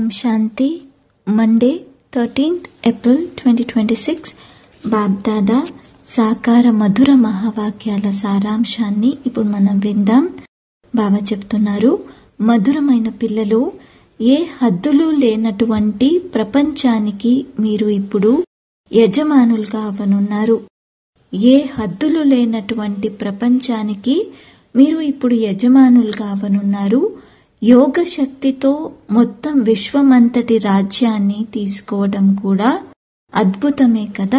ఓం శాంతి Monday thirteenth April twenty twenty six BapDada సాకార మధుర మహావాక్యాల సారాంశాన్ని ఇప్పుడు మనం విందాం బాబా చెప్తున్నారు మధురమైన పిల్లలు ఏ హద్దులు లేనటువంటి ప్రపంచానికి మీరు ఇప్పుడు యజమానులుగా అవనున్నారు ఏ హద్దులు లేనటువంటి ప్రపంచానికి మీరు ఇప్పుడు యజమానులుగా అవనున్నారు యోగ శక్తితో మొత్తం విశ్వమంతటి రాజ్యాన్ని తీసుకోవడం కూడా అద్భుతమే కదా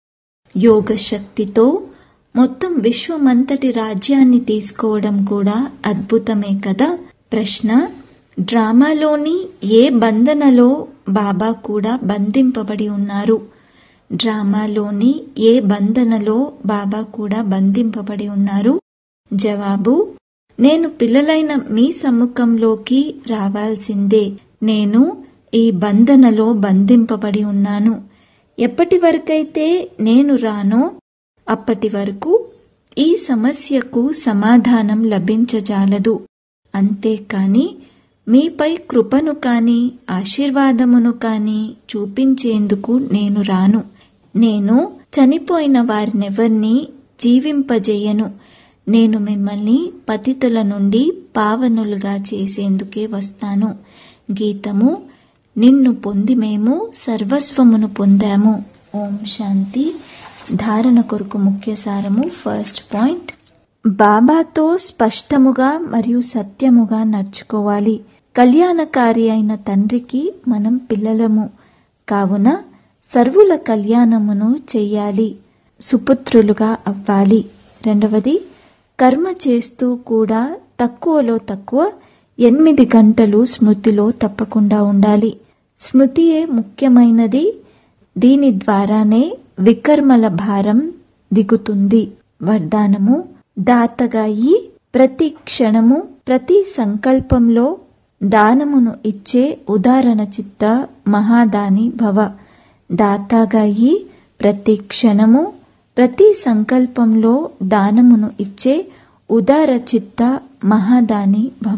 యోగ శక్తితో మొత్తం విశ్వమంతటి రాజ్యాన్ని తీసుకోవడం కూడా అద్భుతమే కదా ప్రశ్న డ్రామాలోని ఏ బంధనలో బాబా కూడా బంధింపబడి ఉన్నారు డ్రామాలోని ఏ బంధనలో బాబా కూడా బంధింపబడి ఉన్నారు జవాబు నేను పిల్లలైన మీ సమ్ముఖంలోకి రావాల్సిందే నేను ఈ బంధనలో బంధింపబడి ఉన్నాను ఎప్పటి వరకైతే నేను రానో అప్పటి వరకు ఈ సమస్యకు సమాధానం లభించజాలదు అంతేకాని మీపై కృపను కాని ఆశీర్వాదమును కాని చూపించేందుకు నేను రాను నేను చనిపోయిన వారినెవర్నీ జీవింపజేయను నేను మిమ్మల్ని పతితుల నుండి పావనులుగా చేసేందుకే వస్తాను గీతము నిన్ను పొంది మేము సర్వస్వమును పొందాము ఓం శాంతి ధారణ కొరకు ముఖ్య సారము ఫస్ట్ పాయింట్ బాబాతో స్పష్టముగా మరియు సత్యముగా నడుచుకోవాలి కళ్యాణకారి అయిన తండ్రికి మనం పిల్లలము కావున సర్వుల కళ్యాణమును చెయ్యాలి సుపుత్రులుగా అవ్వాలి రెండవది కర్మ చేస్తూ కూడా తక్కువలో తక్కువ ఎనిమిది గంటలు స్మృతిలో తప్పకుండా ఉండాలి స్మృతియే ముఖ్యమైనది దీని ద్వారానే వికర్మల భారం దిగుతుంది వరదానము దాతగా అయి ప్రతి క్షణము ప్రతి సంకల్పంలో దానమును ఇచ్చే ఉదాహరణ చిత్త మహాదాని భవ దాతగా అయి ప్రతి క్షణము ప్రతి సంకల్పంలో దానమును ఇచ్చే ఉదార చిత్త మహాదాని భవ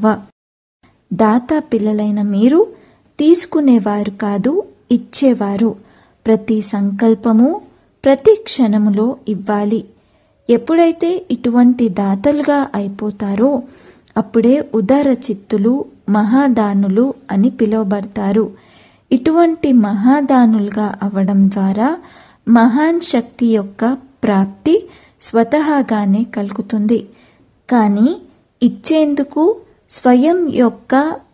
దాత పిల్లలైన మీరు తీసుకునేవారు కాదు ఇచ్చేవారు ప్రతి సంకల్పము ప్రతి క్షణములో ఇవ్వాలి ఎప్పుడైతే ఇటువంటి దాతలుగా అయిపోతారో అప్పుడే ఉదార చిత్తులు మహాదానులు అని పిలువబడతారు ఇటువంటి మహాదానులుగా అవడం ద్వారా మహాన్ శక్తి యొక్క ప్రాప్తి స్వతహాగానే కలుగుతుంది కానీ ఇచ్చేందుకు స్వయం యొక్క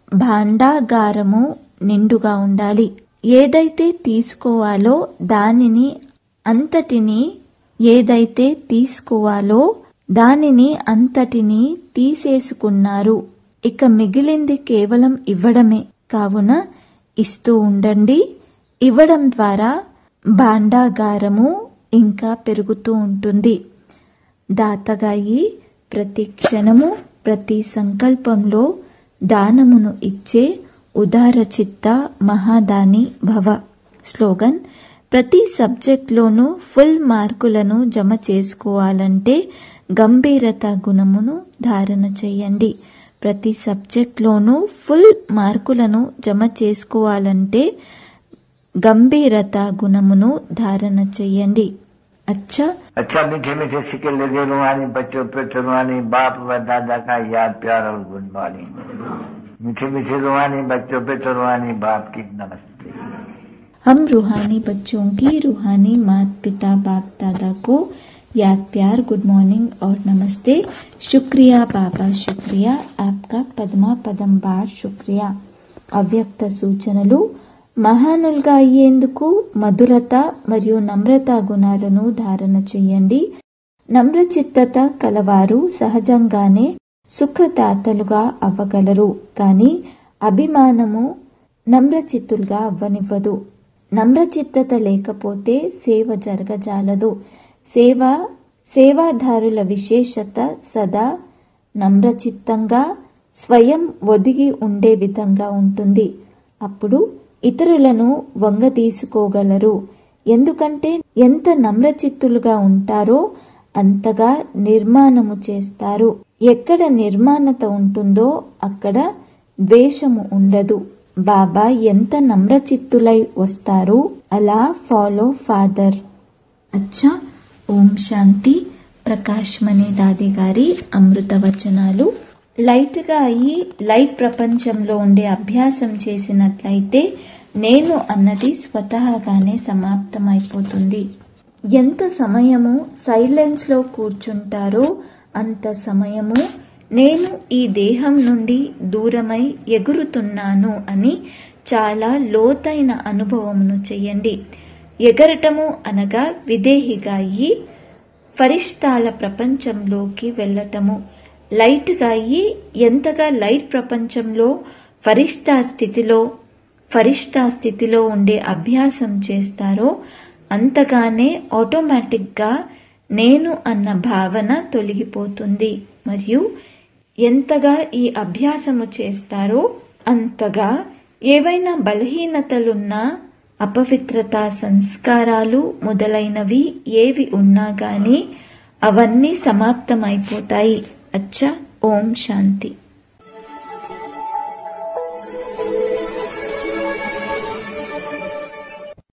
భాండాగారము నిండుగా ఉండాలి ఏదైతే తీసుకోవాలో దానిని అంతటిని ఏదైతే తీసుకోవాలో దానిని అంతటిని తీసేసుకున్నారు ఇక మిగిలింది కేవలం ఇవ్వడమే కావున ఇస్తూ ఉండండి ఇవ్వడం ద్వారా భాండాగారము ఇంకా పెరుగుతూ ఉంటుంది దాతగాయి ప్రతి క్షణము ప్రతి సంకల్పంలో దానమును ఇచ్చే ఉదార చిత్త మహాదాని భవ స్లోగన్ ప్రతి సబ్జెక్ట్లోనూ ఫుల్ మార్కులను జమ చేసుకోవాలంటే గంభీరత గుణమును ధారణ చేయండి ప్రతి సబ్జెక్ట్లోనూ ఫుల్ మార్కులను జమ చేసుకోవాలంటే గంభీరత గుణమును ధారణ చేయండి अच्छा अच्छा मीठे मीठे सिक्के लगे रुहानी बच्चों पे रुहानी बाप व दादा का याद प्यार और गुड मॉर्निंग मीठे मीठे रुहानी बच्चों पे रुहानी बाप की नमस्ते हम रूहानी बच्चों की रूहानी मात पिता बाप दादा को याद प्यार गुड मॉर्निंग और नमस्ते शुक्रिया बाबा शुक्रिया आपका పద్మా పదం బార్ శుక్రియా అవ్యక్త సూచనలు మహానులుగా అయ్యేందుకు మధురత మరియు నమ్రత గుణాలను ధారణ చేయండి నమ్రచిత్తత కలవారు సహజంగానే సుఖదాతలుగా అవ్వగలరు కానీ అభిమానము నమ్రచిత్తులుగా అవ్వనివ్వదు నమ్రచిత్తత లేకపోతే సేవ జరగజాలదు సేవ సేవాదారుల విశేషత సదా నమ్రచిత్తంగా స్వయం ఒదిగి ఉండే విధంగా ఉంటుంది అప్పుడు ఇతరులను వంగదీసుకోగలరు ఎందుకంటే ఎంత నమ్రచిత్తులుగా ఉంటారో అంతగా నిర్మాణము చేస్తారు ఎక్కడ నిర్మాణత ఉంటుందో అక్కడ ద్వేషము ఉండదు బాబా ఎంత నమ్రచిత్తులై వస్తారు అలా ఫాలో ఫాదర్ అచ్చా ఓం శాంతి ప్రకాష్ మణి దాది గారి అమృత వచనాలు లైట్గా అయ్యి లైట్ ప్రపంచంలో ఉండే అభ్యాసం చేసినట్లయితే నేను అన్నది స్వతహాగానే సమాప్తమైపోతుంది ఎంత సమయము సైలెన్స్లో కూర్చుంటారో అంత సమయము నేను ఈ దేహం నుండి దూరమై ఎగురుతున్నాను అని చాలా లోతైన అనుభవమును చెయ్యండి ఎగరటము అనగా విదేహిగా అయ్యి ఫరిష్టాల ప్రపంచంలోకి వెళ్ళటము లైట్గా అయ్యి ఎంతగా లైట్ ప్రపంచంలో ఫరిష్టా స్థితిలో ఫరిష్టా స్థితిలో ఉండే అభ్యాసం చేస్తారో అంతగానే ఆటోమేటిక్గా నేను అన్న భావన తొలగిపోతుంది మరియు ఎంతగా ఈ అభ్యాసము చేస్తారో అంతగా ఏవైనా బలహీనతలున్నా అపవిత్రత సంస్కారాలు మొదలైనవి ఏవి ఉన్నా గాని అవన్నీ సమాప్తమైపోతాయి అచ్చా ఓం శాంతి